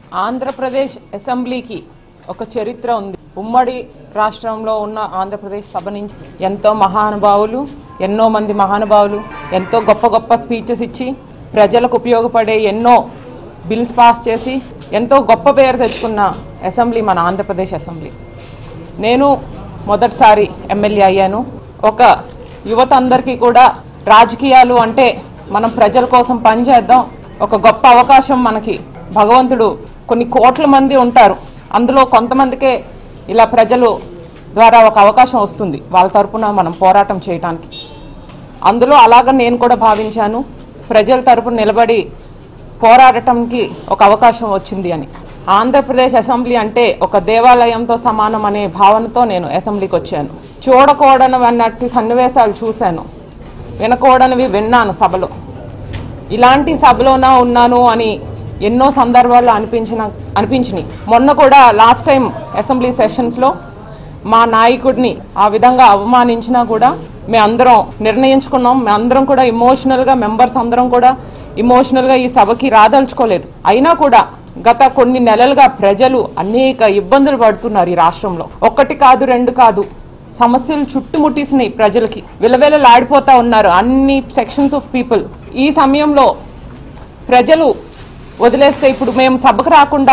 ఆంధ్రప్రదేశ్ అసెంబ్లీకి ఒక చరిత్ర ఉంది ఉమ్మడి రాష్ట్రంలో ఉన్న ఆంధ్రప్రదేశ్ సభ నుంచి ఎంతో మహానుభావులు ఎన్నో మంది మహానుభావులు ఎంతో గొప్ప గొప్ప స్పీచెస్ ఇచ్చి ప్రజలకు ఉపయోగపడే ఎన్నో బిల్స్ పాస్ చేసి ఎంతో గొప్ప పేరు తెచ్చుకున్న అసెంబ్లీ మన ఆంధ్రప్రదేశ్ అసెంబ్లీ నేను మొదటిసారి ఎమ్మెల్యే అయ్యాను ఒక యువత అందరికీ కూడా రాజకీయాలు అంటే మనం ప్రజల కోసం పనిచేద్దాం ఒక గొప్ప అవకాశం మనకి భగవంతుడు కొన్ని కోట్ల మంది ఉంటారు అందులో కొంతమందికే ఇలా ప్రజలు ద్వారా ఒక అవకాశం వస్తుంది వాళ్ళ తరపున మనం పోరాటం చేయటానికి అందులో అలాగ నేను కూడా భావించాను ప్రజల తరపున నిలబడి పోరాడటానికి ఒక అవకాశం వచ్చింది అని ఆంధ్రప్రదేశ్ అసెంబ్లీ అంటే ఒక దేవాలయంతో సమానం అనే భావనతో నేను అసెంబ్లీకి వచ్చాను చూడకూడనివి అన్నట్టు సన్నివేశాలు చూశాను వినకూడనివి విన్నాను సభలో ఇలాంటి సభలోనా ఉన్నాను అని ఎన్నో సందర్భాల్లో అనిపించిన అనిపించినాయి మొన్న కూడా లాస్ట్ టైం అసెంబ్లీ సెషన్స్లో మా నాయకుడిని ఆ విధంగా అవమానించినా కూడా మేము అందరం నిర్ణయించుకున్నాం మేము అందరం కూడా ఇమోషనల్గా మెంబర్స్ అందరం కూడా ఇమోషనల్గా ఈ సభకి రాదలుచుకోలేదు అయినా కూడా గత కొన్ని నెలలుగా ప్రజలు అనేక ఇబ్బందులు పడుతున్నారు ఈ రాష్ట్రంలో ఒక్కటి కాదు రెండు కాదు సమస్యలు చుట్టుముట్టేసినాయి ప్రజలకి విలవిలలాడిపోతా ఉన్నారు అన్ని సెక్షన్స్ ఆఫ్ పీపుల్ ఈ సమయంలో ప్రజలు వదిలేస్తే ఇప్పుడు మేము సభకు రాకుండా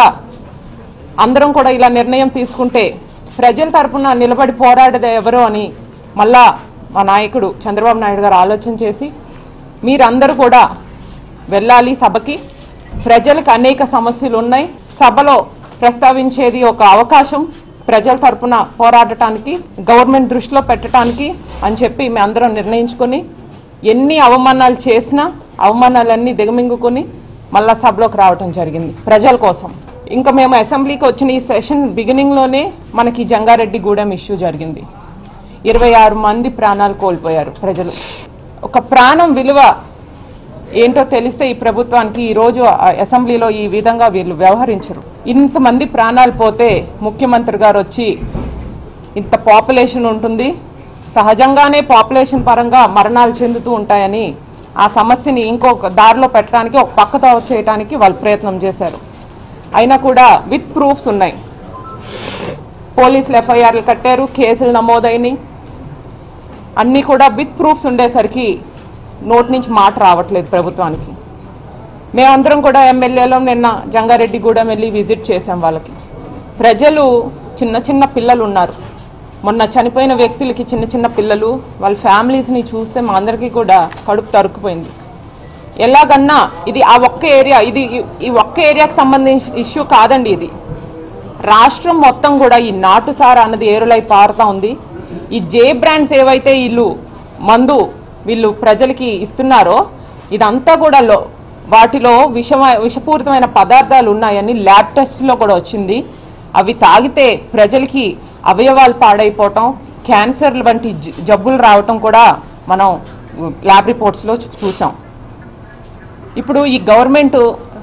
అందరం కూడా ఇలా నిర్ణయం తీసుకుంటే ప్రజల తరపున నిలబడి పోరాడేది ఎవరు అని మళ్ళా మా నాయకుడు చంద్రబాబు నాయుడు గారు ఆలోచన చేసి మీరందరూ కూడా వెళ్ళాలి సభకి ప్రజలకు అనేక సమస్యలు ఉన్నాయి సభలో ప్రస్తావించేది ఒక అవకాశం ప్రజల తరపున పోరాడటానికి గవర్నమెంట్ దృష్టిలో పెట్టడానికి అని చెప్పి మేము అందరం నిర్ణయించుకొని ఎన్ని అవమానాలు చేసినా అవమానాలన్నీ దిగమింగుకొని మళ్ళా సభలోకి రావటం జరిగింది ప్రజల కోసం ఇంకా మేము అసెంబ్లీకి వచ్చిన ఈ సెషన్ బిగినింగ్లోనే మనకి జంగారెడ్డి గూడెం ఇష్యూ జరిగింది ఇరవై ఆరు మంది ప్రాణాలు కోల్పోయారు ప్రజలు ఒక ప్రాణం విలువ ఏంటో తెలిస్తే ఈ ప్రభుత్వానికి ఈ రోజు ఆ అసెంబ్లీలో ఈ విధంగా వీళ్ళు వ్యవహరించరు ఇంతమంది ప్రాణాలు పోతే ముఖ్యమంత్రి గారు వచ్చి ఇంత పాపులేషన్ ఉంటుంది సహజంగానే పాపులేషన్ పరంగా మరణాలు చెందుతూ ఉంటాయని ఆ సమస్యని ఇంకొక దారిలో పెట్టడానికి ఒక పక్కతో చేయడానికి వాళ్ళు ప్రయత్నం చేశారు అయినా కూడా విత్ ప్రూఫ్స్ ఉన్నాయి పోలీసులు ఎఫ్ఐఆర్లు కట్టారు కేసులు నమోదైనవి అన్నీ కూడా విత్ ప్రూఫ్స్ ఉండేసరికి నోటి నుంచి మాట రావట్లేదు ప్రభుత్వానికి మేమందరం కూడా ఎమ్మెల్యేలో నిన్న జంగారెడ్డిగూడెం వెళ్ళి విజిట్ చేసాం వాళ్ళకి ప్రజలు చిన్న చిన్న పిల్లలు ఉన్నారు మొన్న చనిపోయిన వ్యక్తులకి చిన్న చిన్న పిల్లలు వాళ్ళ ఫ్యామిలీస్ని చూస్తే మా అందరికీ కూడా కడుపు తరుక్కుపోయింది ఎలాగన్నా ఇది ఆ ఒక్క ఏరియా ఇది ఈ- ఈ ఒక్క ఏరియాకి సంబంధించిన ఇష్యూ కాదండి ఇది రాష్ట్రం మొత్తం కూడా ఈ నాటుసార అన్నది ఏరులై పారుతా ఉంది ఈ జే బ్రాండ్స్ ఏవైతే వీళ్ళు మందు వీళ్ళు ప్రజలకి ఇస్తున్నారో ఇదంతా కూడా లో వాటిలో విషమ విషపూరితమైన పదార్థాలు ఉన్నాయని ల్యాబ్ టెస్ట్లో కూడా వచ్చింది అవి తాగితే ప్రజలకి అవయవాలు పాడైపోవటం క్యాన్సర్ వంటి జ- జబ్బులు రావటం కూడా మనం ల్యాబ్ రిపోర్ట్స్లో చూ- చూసాం ఇప్పుడు ఈ గవర్నమెంట్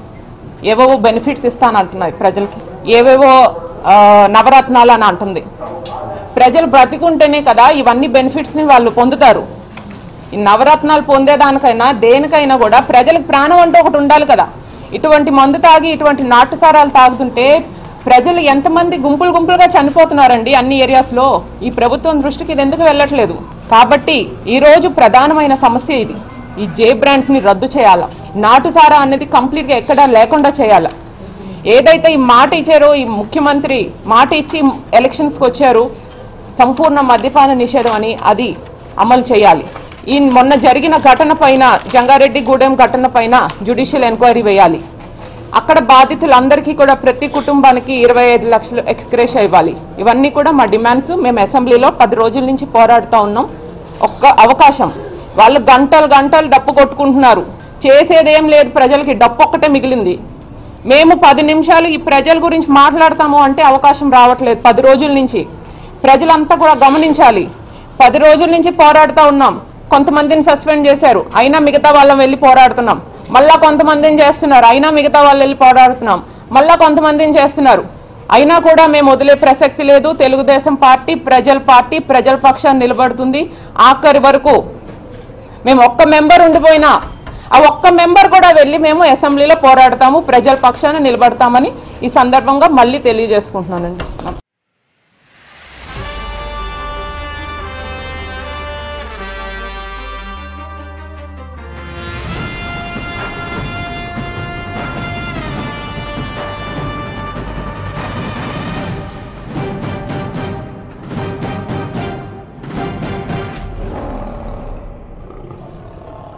ఏవేవో బెనిఫిట్స్ ఇస్తానంటున్నాయి ప్రజలకి ఏవేవో ఆ, నవరత్నాలు అని అంటుంది ప్రజలు బ్రతికుంటేనే కదా ఇవన్నీ బెనిఫిట్స్ని వాళ్ళు పొందుతారు ఈ నవరత్నాలు పొందేదానికైనా దేనికైనా కూడా ప్రజలకు ప్రాణం అంటూ ఒకటి ఉండాలి కదా ఇటువంటి మందు తాగి ఇటువంటి నాటుసారాలు తాగుతుంటే ప్రజలు ఎంతమంది గుంపులు గుంపులుగా చనిపోతున్నారండి అన్ని ఏరియాస్లో ఈ ప్రభుత్వం దృష్టికి ఇది ఎందుకు వెళ్ళట్లేదు కాబట్టి ఈ రోజు ప్రధానమైన సమస్య ఇది ఈ జే బ్రాండ్స్ ని రద్దు చేయాలా నాటుసారా అనేది కంప్లీట్ గా ఎక్కడా లేకుండా చేయాలా ఏదైతే ఈ మాట ఇచ్చారో ఈ ముఖ్యమంత్రి మాట ఇచ్చి ఎలక్షన్స్కి వచ్చారు సంపూర్ణ మద్యపాన నిషేధం అని అది అమలు చేయాలి ఈ మొన్న జరిగిన ఘటన పైన జంగారెడ్డి గూడెం ఘటన పైన జ్యుడిషియల్ ఎంక్వైరీ వేయాలి అక్కడ బాధితులందరికీ కూడా ప్రతి కుటుంబానికి ఇరవై ఐదు లక్షలు ఎక్స్క్రేష్ ఇవ్వాలి ఇవన్నీ కూడా మా డిమాండ్స్ మేము అసెంబ్లీలో పది రోజుల నుంచి పోరాడుతూ ఉన్నాం ఒక్క అవకాశం వాళ్ళు గంటలు గంటలు డప్పు కొట్టుకుంటున్నారు చేసేదేం లేదు ప్రజలకి డప్పు ఒక్కటే మిగిలింది మేము పది నిమిషాలు ఈ ప్రజల గురించి మాట్లాడతాము అంటే అవకాశం రావట్లేదు పది రోజుల నుంచి ప్రజలంతా కూడా గమనించాలి పది రోజుల నుంచి పోరాడుతూ ఉన్నాం కొంతమందిని సస్పెండ్ చేశారు అయినా మిగతా వాళ్ళం వెళ్ళి పోరాడుతున్నాం మళ్ళా కొంతమందిని చేస్తున్నారు అయినా మిగతా వాళ్ళు వెళ్ళి పోరాడుతున్నాం మళ్ళా కొంతమందిని చేస్తున్నారు అయినా కూడా మేము వదిలే ప్రసక్తి లేదు తెలుగుదేశం పార్టీ ప్రజల పార్టీ ప్రజల పక్షాన్ని నిలబడుతుంది ఆఖరి వరకు మేము ఒక్క మెంబర్ ఉండిపోయినా ఆ ఒక్క మెంబర్ కూడా వెళ్ళి మేము అసెంబ్లీలో పోరాడతాము ప్రజల పక్షాన నిలబడతామని ఈ సందర్భంగా మళ్ళీ తెలియజేసుకుంటున్నానండి